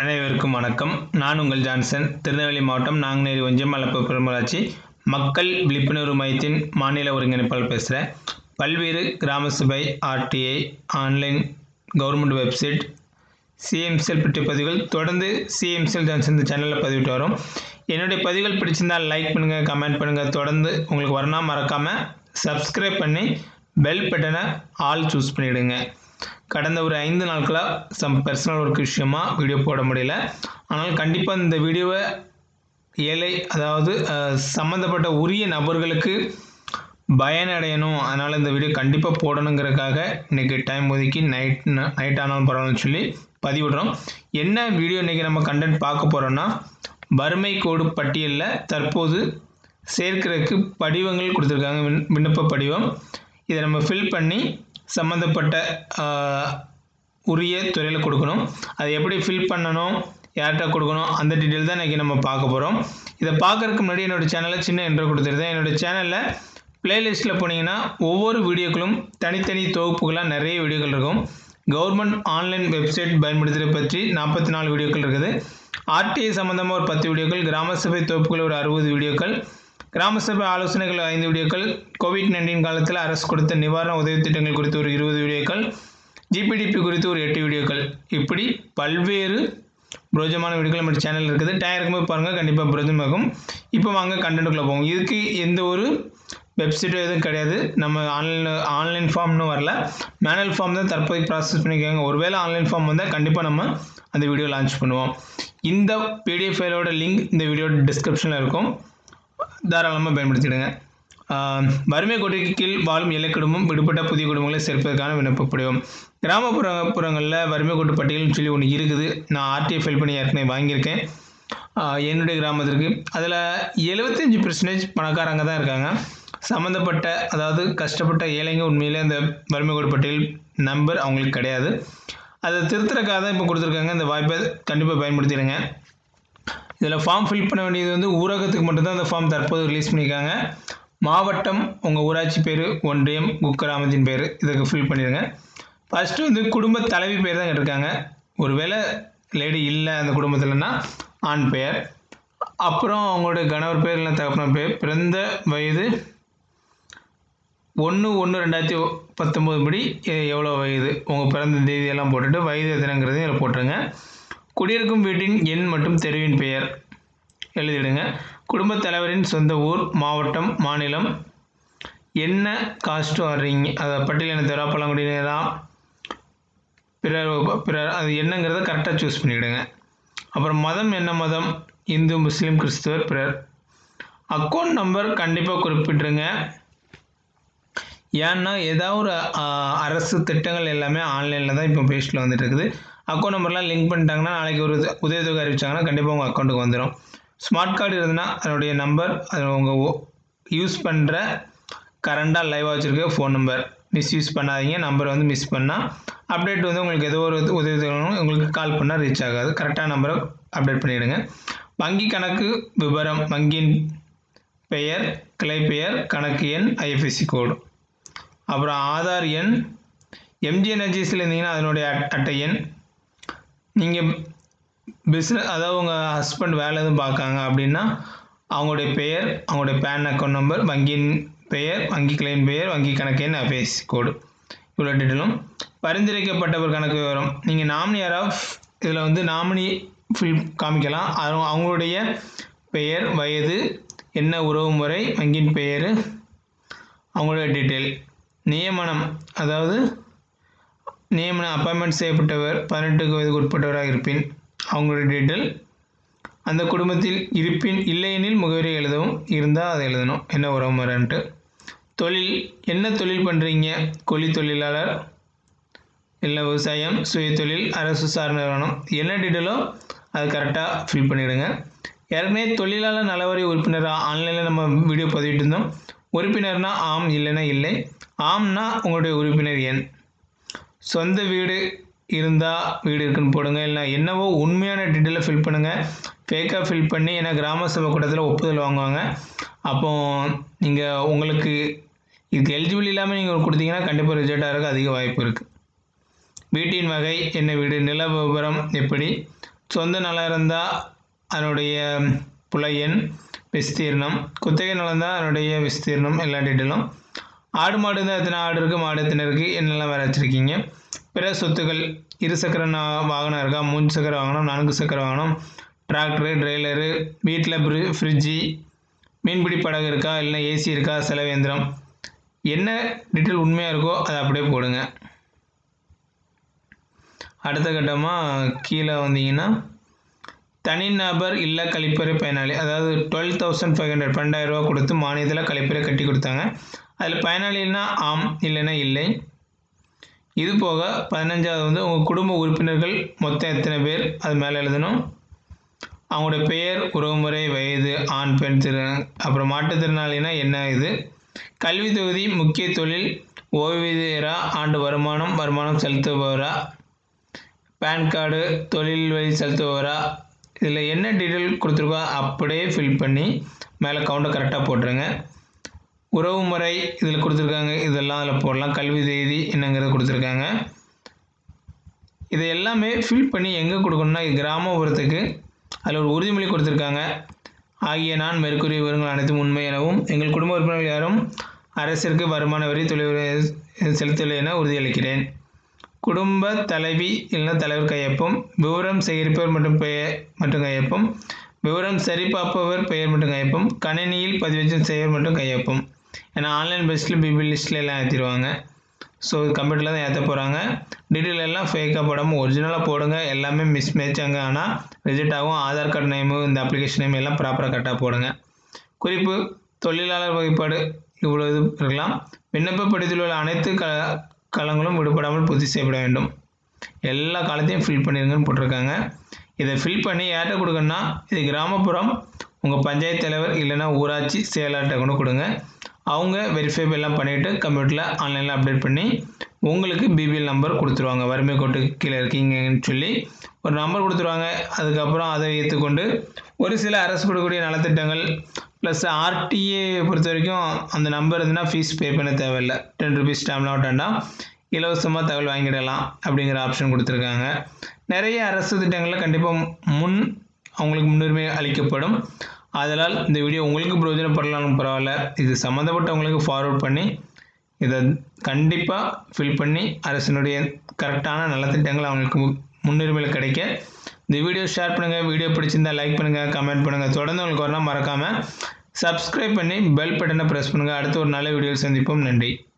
அனைவருக்கும் வணக்கம் நான் உங்கள் ஜான்சன் திருநெல்வேலி மாவட்டம் நாங்குநேரி ஒன்றியம் மலப்பு பெருமராட்சி மக்கள் விழிப்புணர்வு மையத்தின் மாநில ஒருங்கிணைப்பாளர் பேசுகிறேன் பல்வேறு கிராம சபை RTI online government website CM cell பற்றிய பதிவுகள் தொடர்ந்து சிஎம்செல் ஜான்சன் இந்த சேனலில் பதிவிட்டு வரும் என்னுடைய பதிவுகள் பிடிச்சிருந்தால் லைக் பண்ணுங்கள் கமெண்ட் பண்ணுங்கள் தொடர்ந்து உங்களுக்கு வரணும் மறக்காமல் சப்ஸ்கிரைப் பண்ணி பெல் பட்டனை ஆல் சூஸ் பண்ணிவிடுங்க கடந்த ஒரு ஐந்து நாட்களாக சம் பர்சனல் ஒர்க் விஷயமா வீடியோ போட முடியல ஆனால் கண்டிப்பாக இந்த வீடியோவை ஏழை அதாவது அஹ், சம்மந்தப்பட்ட உரிய நபர்களுக்கு பயனடையணும் அதனால் இந்த வீடியோ கண்டிப்பாக போடணுங்கிறதுக்காக இன்றைக்கி டைம் ஒதுக்கி நைட் நைட் ஆனாலும் பரவாயில்லன்னு சொல்லி பதிவிடுறோம் என்ன வீடியோ இன்றைக்கி நம்ம கண்டென்ட் பார்க்க போகிறோன்னா வறுமை கோடு பட்டியலில் தற்போது சேர்க்கிறதுக்கு படிவங்கள் கொடுத்துருக்காங்க விண் விண்ணப்ப படிவம் இதை நம்ம ஃபில் பண்ணி சம்மந்தப்பட்ட ஆஹ், உரிய துறையில் கொடுக்கணும் அதை எப்படி ஃபில் பண்ணணும் யார்கிட்ட கொடுக்கணும் அந்த டீட்டெயில் தான் இன்றைக்கி நம்ம பார்க்க போகிறோம் இதை பார்க்கறதுக்கு முன்னாடி என்னோடய சேனலில் சின்ன இன்ட்ரோ கொடுத்துருந்தேன் என்னோடய சேனலில் பிளேலிஸ்ட்டில் போனீங்கன்னா ஒவ்வொரு வீடியோக்களும் தனித்தனி தொகுப்புகளாக நிறைய வீடியோக்கள் இருக்கும் கவர்மெண்ட் ஆன்லைன் வெப்சைட் பயன்படுத்துகிறத பற்றி நாற்பத்தி நாலு வீடியோக்கள் இருக்குது ஆர்டிஐ சம்மந்தமாக ஒரு பத்து வீடியோக்கள் கிராம சபை தொகுப்புகள் ஒரு அறுபது வீடியோக்கள் கிராம சபை ஆலோசனைகள் ஐந்து வீடியோக்கள் கோவிட் நைன்டீன் காலத்தில் அரசு கொடுத்த நிவாரண உதவி திட்டங்கள் குறித்து ஒரு இருபது வீடியோக்கள் ஜிபிடிபி குறித்து ஒரு எட்டு வீடியோக்கள் இப்படி பல்வேறு புரோஜமான வீடியோக்கள் நம்ம சேனல் இருக்குது டைம் இருக்கும்போது பாருங்கள் கண்டிப்பாக புரோஜனமாகும் இப்போ வாங்க கண்டென்ட்டுக்குள்ளே போவோம் இதுக்கு எந்த ஒரு வெப்சைட்டும் எதுவும் கிடையாது நம்ம ஆன்லைன் ஆன்லைன் ஃபார்ம்னு வரல மேனுவல் ஃபார்ம் தான் தற்போதைக்கு ப்ராசஸ் பண்ணியிருக்காங்க ஒருவேளை ஆன்லைன் ஃபார்ம் வந்தால் கண்டிப்பாக நம்ம அந்த வீடியோ லான்ச் பண்ணுவோம் இந்த பிடிஎஃப் ஃபைலோட லிங்க் இந்த வீடியோ டிஸ்கிரிப்ஷனில் இருக்கும் தாராளமாக பயன்படுத்திடுங்க ஆஹ் வறுமை கோட்டைக்கு கீழ் வாழும் எல்லை குடும்பம் விடுபட்ட புதிய குடும்பங்களை சேர்ப்பதற்கான விண்ணப்பப்படுவோம் கிராமப்புற புறங்களில் வறுமை கோட்டு பட்டியல்னு சொல்லி ஒன்று இருக்குது நான் ஆர்டிஐ ஃபைல் பண்ணி ஏற்கனவே வாங்கியிருக்கேன் ஆஹ் என்னுடைய கிராமத்திற்கு அதில் எழுபத்தஞ்சி பர்சன்டேஜ் பணக்காரங்க தான் இருக்காங்க சம்மந்தப்பட்ட அதாவது கஷ்டப்பட்ட ஏழைங்க உண்மையிலே அந்த வறுமை கோட்டு பட்டியல் நம்பர் அவங்களுக்கு கிடையாது அதை திருத்துறக்காக தான் இப்போ கொடுத்துருக்காங்க இந்த வாய்ப்பை கண்டிப்பாக பயன்படுத்திடுங்க இதில் ஃபார்ம் ஃபில் பண்ண வேண்டியது வந்து ஊரகத்துக்கு மட்டும்தான் அந்த ஃபார்ம் தற்போது ரிலீஸ் பண்ணியிருக்காங்க மாவட்டம் உங்கள் ஊராட்சி பேர் ஒன்றியம் குக்கிராமத்தின் பேர் இதுக்கு ஃபில் பண்ணிடுங்க ஃபஸ்ட்டு வந்து குடும்ப தலைவி பேர் தான் கேட்டிருக்காங்க ஒருவேளை லேடி இல்லை அந்த குடும்பத்தில்னா ஆண் பெயர் அப்புறம் அவங்களுடைய கணவர் பேர் இல்லை தகப்பனர் பேர் பிறந்த வயது ஒன்று ஒன்று ரெண்டாயிரத்தி பத்தொம்போது படி எ- எவ்வளோ வயது உங்கள் பிறந்த தேதியெல்லாம் போட்டுட்டு வயது எத்தனைங்கிறதையும் இதில் போட்டுருங்க குடியிருக்கும் வீட்டின் எண் மற்றும் தெருவின் பெயர் எழுதிடுங்க குடும்பத் தலைவரின் சொந்த ஊர் மாவட்டம் மாநிலம் என்ன காஸ்ட்டு வர்றீங்க அதை பட்டியலின தர பழங்குடியினரா பிறர் பிறர் அது என்னங்கிறத கரெக்டாக சூஸ் பண்ணிவிடுங்க அப்புறம் மதம் என்ன மதம் இந்து முஸ்லீம் கிறிஸ்துவர் பிறர் அக்கௌண்ட் நம்பர் கண்டிப்பாக குறிப்பிட்ருங்க ஏன்னா ஏதாவது ஒரு ஆ, அரசு திட்டங்கள் எல்லாமே ஆன்லைனில் தான் இப்போ பேஜில் வந்துட்டு இருக்குது அக்கௌண்ட் நம்பர்லாம் லிங்க் பண்ணிட்டாங்கன்னா நாளைக்கு ஒரு உத- உதவித்தொகை அறிவிச்சாங்கன்னா கண்டிப்பாக உங்கள் அக்கௌண்ட்டுக்கு வந்துடும் ஸ்மார்ட் கார்டு இருந்ததுன்னா அதனுடைய நம்பர் அது உங்கள் யூஸ் பண்ணுற கரண்டாக லைவாக வச்சுருக்க ஃபோன் நம்பர் மிஸ்யூஸ் பண்ணாதீங்க நம்பர் வந்து மிஸ் பண்ணால் அப்டேட் வந்து உங்களுக்கு ஏதோ ஒரு உதவி தேவைனாலும் உங்களுக்கு கால் பண்ணால் ரீச் ஆகாது கரெக்டான நம்பரை அப்டேட் பண்ணிவிடுங்க வங்கி கணக்கு விவரம் வங்கியின் பெயர் கிளை பெயர் கணக்கு எண் ஐஎஃப்எஸ்சி கோடு அப்புறம் ஆதார் எண் எம்ஜி எனர்ஜிஸில் இருந்தீங்கன்னா அதனுடைய அட்- அட்டை எண் நீங்கள் பிஸ்னஸ் அதாவது உங்கள் ஹஸ்பண்ட் வேலை எதுவும் பார்க்காங்க அப்படின்னா அவங்களுடைய பெயர் அவங்களுடைய பேன் அக்கௌண்ட் நம்பர் வங்கியின் பெயர் வங்கி கிளைன் பெயர் வங்கி கணக்கு எண் ஐஎஃப்எஸ்சி கோடு இவ்வளோ டீட்டெயிலும் பரிந்துரைக்கப்பட்டவர் கணக்கு விவரம் நீங்கள் நாமினி யாராவது இதில் வந்து நாமினி ஃபில் காமிக்கலாம் அது அவங்களுடைய பெயர் வயது என்ன உறவு முறை வங்கியின் பெயர் அவங்களுடைய டீட்டெயில் நியமனம் அதாவது நியமனம் அப்பாயின்மெண்ட் செய்யப்பட்டவர் பதினெட்டுக்கு வயதுக்கு உட்பட்டவராக இருப்பின் அவங்களுடைய டீட்டெயில் அந்த குடும்பத்தில் இருப்பின் இல்லையெனில் முகவரி எழுதவும் இருந்தால் அதை எழுதணும் என்ன உறவு முறைன்ட்டு தொழில் என்ன தொழில் பண்ணுறீங்க கூலி தொழிலாளர் இல்லை விவசாயம் சுயதொழில் அரசு சார் நிறுவனம் என்ன டீட்டெயிலோ அது கரெக்டாக ஃபில் பண்ணிவிடுங்க ஏற்கனவே தொழிலாளர் நலவாரிய உறுப்பினராக ஆன்லைனில் நம்ம வீடியோ பதிவிட்டு இருந்தோம் உறுப்பினர்னா ஆம் இல்லைன்னா இல்லை ஆம்னா உங்களுடைய உறுப்பினர் எண் சொந்த வீடு இருந்தால் வீடு இருக்குன்னு போடுங்க இல்லை என்னவோ உண்மையான டீட்டெயிலை ஃபில் பண்ணுங்கள் ஃபேக்காக ஃபில் பண்ணி ஏன்னா கிராம சபை கூட்டத்தில் ஒப்புதல் வாங்குவாங்க அப்போ நீங்கள் உங்களுக்கு இதுக்கு எலிஜிபிள் இல்லாமல் நீங்கள் கொடுத்தீங்கன்னா கண்டிப்பாக ரிஜெக்ட் ஆகிறதுக்கு அதிக வாய்ப்பு இருக்குது வீட்டின் வகை என்ன வீடு நில விவரம் எப்படி சொந்த நிலம் இருந்தால் அதனுடைய புல எண் விஸ்தீர்ணம் குத்தகை நிலம் இருந்தால் அதனுடைய விஸ்தீர்ணம் எல்லா டீட்டெயிலும் ஆடு மாடு இருந்தால் எத்தனை ஆடு இருக்குது மாடு எத்தனை இருக்குது என்னெல்லாம் வேறு வச்சுருக்கீங்க பிற சொத்துக்கள் இரு சக்கர நா- வாகனம் இருக்கா மூன்று சக்கர வாகனம் நான்கு சக்கர வாகனம் டிராக்டரு ட்ரெய்லரு வீட்டில் ஃப்ரி ஃப்ரிட்ஜி மீன்பிடி படகு இருக்கா இல்லை ஏசி இருக்கா செலவேந்திரம் என்ன டீட்டெயில் உண்மையாக இருக்கோ அதை அப்படியே போடுங்க அடுத்த கட்டமாக கீழே வந்தீங்கன்னா தனிநபர் இல்ல கழிப்பறை பயனாளி அதாவது டுவெல் தௌசண்ட் ஃபைவ் ஹண்ட்ரட் பன்னெண்டாயிரரூவா கொடுத்து மானியத்தில் கழிப்பறை கட்டி கொடுத்தாங்க அதில் பயனாளின்னா ஆம் இல்லைன்னா இல்லை இது போக பதினஞ்சாவது வந்து உங்கள் குடும்ப உறுப்பினர்கள் மொத்தம் எத்தனை பேர் அது மேலே எழுதணும் அவங்களுடைய பெயர் உறவுமுறை வயது ஆண் பெண் திரு அப்புறம் மாற்றுத்திறனாளினா என்ன இது கல்வி தொகுதி முக்கிய தொழில் ஓய்வூதியரா ஆண்டு வருமானம் வருமானம் செலுத்துபவரா பேன் கார்டு தொழில் வழி செலுத்துபவரா இதில் என்ன டீட்டெயில் கொடுத்துருக்கோ அப்படியே ஃபில் பண்ணி மேலே கவுண்டை கரெக்டாக போட்டுருங்க உறவு முறை இதில் கொடுத்துருக்காங்க இதெல்லாம் அதில் போடலாம் கல்வி தேதி என்னங்கிறது கொடுத்துருக்காங்க இதை எல்லாமே ஃபில் பண்ணி எங்கே கொடுக்கணும்னா இது கிராமப்புறத்துக்கு அதில் ஒரு உறுதிமொழி கொடுத்துருக்காங்க ஆகிய நான் மேற்கூறிய விவரங்கள் அனைத்தும் உண்மை எனவும் எங்கள் குடும்ப உறுப்பினர்கள் யாரும் அரசிற்கு வருமான வரி தொழில் செலுத்தவில்லை என உறுதியளிக்கிறேன் குடும்ப தலைவி இல்லைன்னா தலைவர் கையொப்பம் விவரம் சேகரிப்பவர் மற்றும் பெயர் மற்றும் கையொப்பம் விவரம் சரிபார்ப்பவர் பெயர் மற்றும் கையொப்பம் கணினியில் பதிவேற்றம் செய்வர் மற்றும் கையொப்பம் ஏன்னா ஆன்லைன் பேஸில் பிபி லிஸ்ட்டில் எல்லாம் ஏற்றிடுவாங்க ஸோ கம்ப்யூட்டரில் தான் ஏற்ற போகிறாங்க டீட்டெயில் எல்லாம் ஃபேக்காக போடாமல் ஒரிஜினலாக போடுங்க எல்லாமே மிஸ் மேட்சாங்க ஆனால் ரிஜெக்ட் ஆகும் ஆதார் கார்டு நேமு இந்த அப்ளிகேஷன் நேம் எல்லாம் ப்ராப்பராக கரெக்டாக போடுங்க குறிப்பு தொழிலாளர் வகைப்பாடு இவ்வளோ இது இருக்கலாம் விண்ணப்ப படித்தில் உள்ள அனைத்து க களங்களும் விடுபடாமல் பூர்த்தி செய்யப்பட வேண்டும் எல்லா காலத்தையும் ஃபில் பண்ணிருங்கன்னு போட்டிருக்காங்க இதை ஃபில் பண்ணி யார்கிட்ட கொடுக்கணும்னா இது கிராமப்புறம் உங்கள் பஞ்சாயத்து தலைவர் இல்லைன்னா ஊராட்சி செயலாளர்கிட்ட கொண்டு கொடுங்க அவங்க வெரிஃபை எல்லாம் பண்ணிவிட்டு கம்ப்யூட்டரில் ஆன்லைனில் அப்டேட் பண்ணி உங்களுக்கு பிபிஎல் நம்பர் கொடுத்துருவாங்க வறுமை கோட்டு கீழே இருக்கீங்கன்னு சொல்லி ஒரு நம்பர் கொடுத்துருவாங்க அதுக்கப்புறம் அதை ஏற்றுக்கொண்டு ஒரு சில அரசு கொடுக்கக்கூடிய நலத்திட்டங்கள் ப்ளஸ் ஆர்டிஏ பொறுத்த வரைக்கும் அந்த நம்பர் இருந்துன்னா ஃபீஸ் பே பண்ண தேவையில்லை டென் ருபீஸ் ஸ்டாம்ப்லாம் வேண்டாம் இலவசமாக தகவல் வாங்கிடலாம் அப்படிங்கிற ஆப்ஷன் கொடுத்துருக்காங்க நிறைய அரசு திட்டங்களில் கண்டிப்பாக முன் அவங்களுக்கு முன்னுரிமை அளிக்கப்படும் அதனால் இந்த வீடியோ உங்களுக்கு பிரயோஜனப்படலாம் பரவாயில்ல இது சம்மந்தப்பட்டவங்களுக்கு ஃபார்வர்ட் பண்ணி இதை கண்டிப்பாக ஃபில் பண்ணி அரசினுடைய கரெக்டான நலத்திட்டங்கள் அவங்களுக்கு மு- முன்னுரிமையில் கிடைக்க இந்த வீடியோ ஷேர் பண்ணுங்கள் வீடியோ பிடிச்சிருந்தா லைக் பண்ணுங்கள் கமெண்ட் பண்ணுங்கள் தொடர்ந்து உங்களுக்கு வரலாம் மறக்காமல் சப்ஸ்கிரைப் பண்ணி பெல் பட்டனை ப்ரெஸ் பண்ணுங்கள் அடுத்த ஒரு நல்ல வீடியோ சந்திப்போம் நன்றி